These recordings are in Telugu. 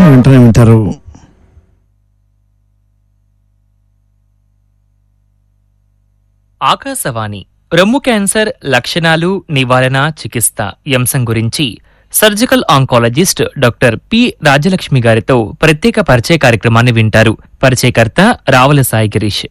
కార్యక్రమం వెంటనే వింటారు ఆకాశవాణి రొమ్ము క్యాన్సర్ లక్షణాలు నివారణ చికిత్స ఈ అంశం గురించి surgical oncologist doctor P Rajalakshmi గారితో ప్రత్యేక పరిచయ కార్యక్రమాన్ని వింటారు పరిచయకర్త రావుల సాయి గిరీష్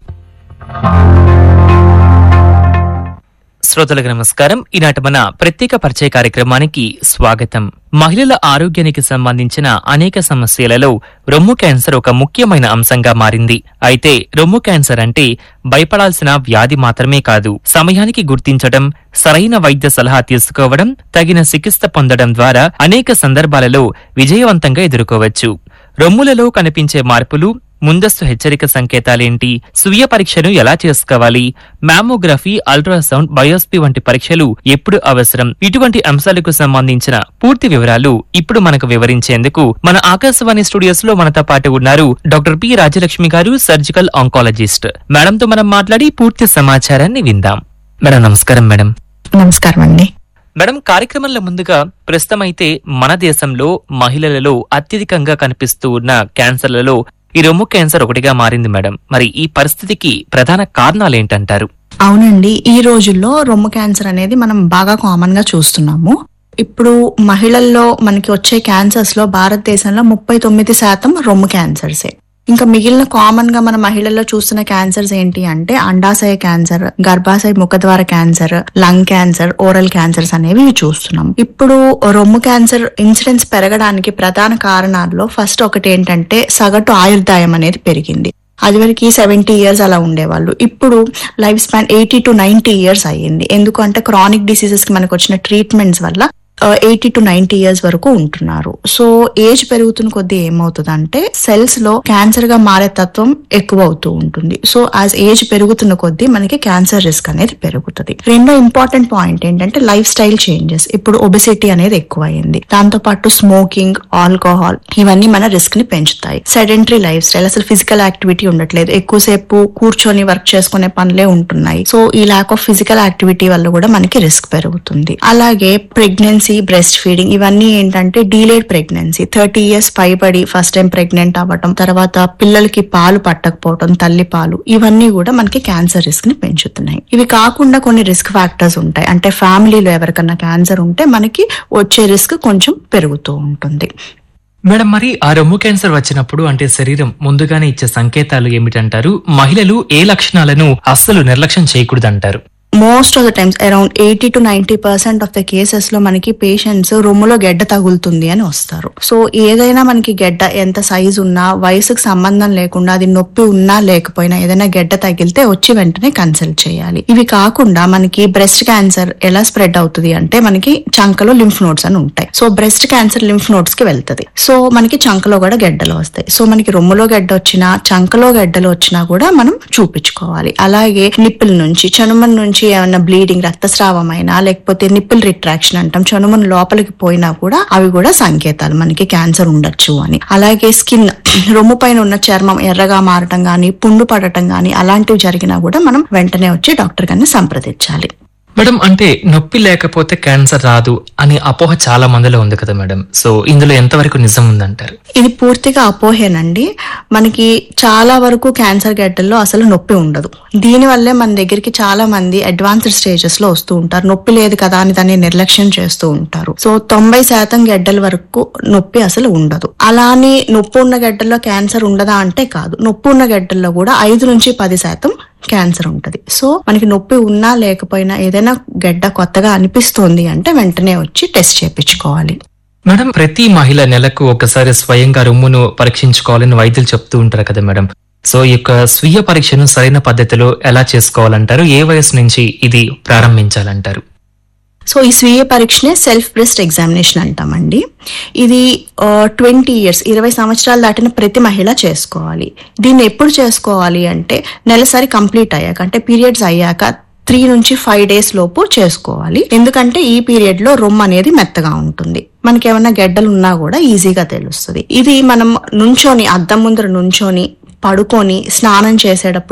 శ్రోతలకు నమస్కారం ఈనాటి మన ప్రత్యేక పరిచయ కార్యక్రమానికి స్వాగతం మహిళల ఆరోగ్యానికి సంబంధించిన అనేక సమస్యలలో రొమ్ము క్యాన్సర్ ఒక ముఖ్యమైన అంశంగా మారింది అయితే రొమ్ము క్యాన్సర్ అంటే భయపడాల్సిన వ్యాధి మాత్రమే కాదు సమయానికి గుర్తించడం సరైన వైద్య సలహా తీసుకోవడం తగిన చికిత్స పొందడం ద్వారా అనేక సందర్భాలలో విజయవంతంగా ఎదుర్కోవచ్చు రొమ్ములలో కనిపించే మార్పులు ముందస్తు హెచ్చరిక సంకేతాలేంటి స్వీయ పరీక్షను ఎలా చేసుకోవాలి మ్యామోగ్రఫీ అల్ట్రాసౌండ్ బయోస్పీ వంటి పరీక్షలు ఎప్పుడు అవసరం ఇటువంటి అంశాలకు సంబంధించిన పూర్తి వివరాలు ఇప్పుడు మనకు వివరించేందుకు మన ఆకాశవాణి స్టూడియోస్ లో మనతో పాటు ఉన్నారు డాక్టర్ పి రాజలక్ష్మి గారు సర్జికల్ ఆంకాలజిస్ట్ మేడంతో మనం మాట్లాడి పూర్తి సమాచారాన్ని విందాం మేడం నమస్కారం మేడం నమస్కారం అండి మేడం కార్యక్రమంలో ముందుగా ప్రస్తుతం అయితే మన దేశంలో మహిళలలో అత్యధికంగా కనిపిస్తూ ఉన్న క్యాన్సర్లలో ఈ రొమ్ము క్యాన్సర్ ఒకటిగా మారింది మేడం మరి ఈ పరిస్థితికి ప్రధాన కారణాలు ఏంటంటారు అవునండి ఈ రోజుల్లో రొమ్ము క్యాన్సర్ అనేది మనం బాగా కామన్ గా చూస్తున్నాము ఇప్పుడు మహిళల్లో మనకి వచ్చే క్యాన్సర్స్ లో భారతదేశంలో ముప్పై తొమ్మిది శాతం రొమ్ము క్యాన్సర్సే ఇంకా మిగిలిన కామన్ గా మన మహిళల్లో చూస్తున్న క్యాన్సర్స్ ఏంటి అంటే అండాశయ క్యాన్సర్ గర్భాశయ ముఖద్వార cancer lung cancer oral cancers అనేవి ఇవి చూస్తున్నాం ఇప్పుడు రొమ్ము క్యాన్సర్ ఇన్సిడెన్స్ పెరగడానికి ప్రధాన కారణాల్లో ఫస్ట్ ఒకటి ఏంటంటే సగటు ఆయుర్దాయం అనేది పెరిగింది అది వరకు సెవెంటీ ఇయర్స్ అలా ఉండేవాళ్ళు ఇప్పుడు life span eighty to ninety years అయ్యింది ఎందుకంటే క్రానిక్ డిసీజెస్ కి మనకు వచ్చిన ట్రీట్మెంట్స్ వల్ల ఎయిటీ టు నైన్టీ ఇయర్స్ వరకు ఉంటున్నారు సో ఏజ్ పెరుగుతున్న కొద్దీ ఏమవుతుందంటే సెల్స్ లో క్యాన్సర్ గా మారే తత్వం ఎక్కువ అవుతూ ఉంటుంది సో యాజ్ ఏజ్ పెరుగుతున్న కొద్దీ మనకి క్యాన్సర్ రిస్క్ అనేది పెరుగుతుంది రెండో ఇంపార్టెంట్ పాయింట్ ఏంటంటే లైఫ్ స్టైల్ చేంజెస్ ఇప్పుడు ఒబిసిటీ అనేది ఎక్కువ అయింది దాంతో పాటు స్మోకింగ్ ఆల్కహాల్ ఇవన్నీ మన రిస్క్ ని పెంచుతాయి సెడెంటరీ లైఫ్ స్టైల్ అసలు ఫిజికల్ యాక్టివిటీ ఉండట్లేదు ఎక్కువసేపు కూర్చొని వర్క్ చేసుకునే పనులే ఉంటున్నాయి సో ఈ ల్యాక్ ఆఫ్ ఫిజికల్ యాక్టివిటీ వల్ల కూడా మనకి రిస్క్ పెరుగుతుంది అలాగే ప్రెగ్నెన్సీ బ్రెస్ట్ ఫీడింగ్ ఇవన్నీ ఏంటంటే డీలేడ్ ప్రెగ్నెన్సీ థర్టీ ఇయర్స్ పైబడి ఫస్ట్ టైం ప్రెగ్నెంట్ అవ్వటం తర్వాత పిల్లలకి పాలు పట్టకపోవటం తల్లి పాలు ఇవన్నీ కూడా మనకి క్యాన్సర్ రిస్క్ ని పెంచుతున్నాయి ఇవి కాకుండా కొన్ని రిస్క్ ఫ్యాక్టర్స్ ఉంటాయి అంటే ఫ్యామిలీలో ఎవరికన్నా క్యాన్సర్ ఉంటే మనకి వచ్చే రిస్క్ కొంచెం పెరుగుతూ ఉంటుంది మేడం మరి ఆ రొమ్ము క్యాన్సర్ వచ్చినప్పుడు అంటే శరీరం ముందుగానే ఇచ్చే సంకేతాలు ఏమిటంటారు మహిళలు ఏ లక్షణాలను అస్సలు నిర్లక్ష్యం చేయకూడదంటారు most of the times around eighty to ninety percent of the cases లో మనకి పేషెంట్స్ రొమ్ములో గెడ్డ తగులుతుంది అని వస్తారు సో ఏదైనా మనకి గెడ్డ ఎంత సైజ్ ఉన్నా వయసుకు సంబంధం లేకుండా అది నొప్పి ఉన్నా లేకపోయినా ఏదైనా గెడ్డ తగిలితే వచ్చి వెంటనే కన్సల్ట్ చేయాలి ఇవి కాకుండా మనకి బ్రెస్ట్ క్యాన్సర్ ఎలా స్ప్రెడ్ అవుతుంది అంటే మనకి చంకలో లింఫ్ నోట్స్ అని ఉంటాయి so breast cancer lymph nodes కి వెళ్తది సో మనకి చంకలో కూడా గెడ్డలు వస్తాయి సో మనకి రొమ్ములో గెడ్డ వచ్చినా చంకలో గెడ్డలు వచ్చినా కూడా మనం చూపించుకోవాలి అలాగే నిప్పుల నుంచి చనుమన్ నుంచి ఏమన్నా బ్లీడింగ్ రక్తస్రావమైనా లేకపోతే నిప్పుల్ రిట్రాక్షన్ అంటాం చనుమన్ లోపలికి పోయినా కూడా అవి కూడా సంకేతాలు మనకి క్యాన్సర్ ఉండొచ్చు అని అలాగే స్కిన్ రొమ్ము పైన ఉన్న చర్మం ఎర్రగా మారటం గానీ పుండు పడటం గానీ అలాంటివి జరిగినా కూడా మనం వెంటనే వచ్చి డాక్టర్ గారిని సంప్రదించాలి మేడం అంటే నొప్పి లేకపోతే క్యాన్సర్ రాదు అనే అపోహ చాలా మందిలో ఉంది కదా మేడం సో ఇందులో ఎంతవరకు నిజం ఉందంటారు ఇది పూర్తిగా అపోహేనండి మనకి చాలా వరకు క్యాన్సర్ గడ్డల్లో అసలు నొప్పి ఉండదు దీని వల్లే మన దగ్గరికి చాలా మంది అడ్వాన్స్డ్ స్టేజెస్ లో వస్తూ ఉంటారు నొప్పి లేదు కదా అని దాన్ని నిర్లక్ష్యం చేస్తూ ఉంటారు సో తొంభై శాతం గడ్డల వరకు నొప్పి అసలు ఉండదు అలా అని నొప్పి ఉన్న గడ్డల్లో క్యాన్సర్ ఉండదా అంటే కాదు నొప్పి ఉన్న గడ్డల్లో కూడా ఐదు నుంచి పది శాతం క్యాన్సర్ ఉంటది సో మనకి నొప్పి ఉన్నా లేకపోయినా ఏదైనా గడ్డ కొత్తగా అనిపిస్తోంది అంటే వెంటనే వచ్చి టెస్ట్ చేయించుకోవాలి మేడం ప్రతి మహిళ నెలకు ఒకసారి స్వయంగా రొమ్మును పరీక్షించుకోవాలని వైద్యులు చెప్తూ ఉంటారు కదా మేడం సో ఈ యొక్క స్వీయ పరీక్షను సరైన పద్ధతిలో ఎలా చేసుకోవాలంటారు ఏ వయసు నుంచి ఇది ప్రారంభించాలంటారు సో ఈ స్వీయ పరీక్షనే సెల్ఫ్ బ్రెస్ట్ ఎగ్జామినేషన్ అంటామండి ఇది ట్వంటీ ఇయర్స్ ఇరవై సంవత్సరాలు దాటిన ప్రతి మహిళ చేసుకోవాలి దీన్ని ఎప్పుడు చేసుకోవాలి అంటే నెలసరి కంప్లీట్ అయ్యాక అంటే పీరియడ్స్ అయ్యాక త్రీ నుంచి ఫైవ్ డేస్ లోపు చేసుకోవాలి ఎందుకంటే ఈ పీరియడ్ లో రొమ్ము అనేది మెత్తగా ఉంటుంది మనకి ఏమైనా గెడ్డలు ఉన్నా కూడా ఈజీగా తెలుస్తుంది ఇది మనం నుంచొని అద్దం ముందర నుంచొని పడుకొని స్నానం చేసేటప్పుడు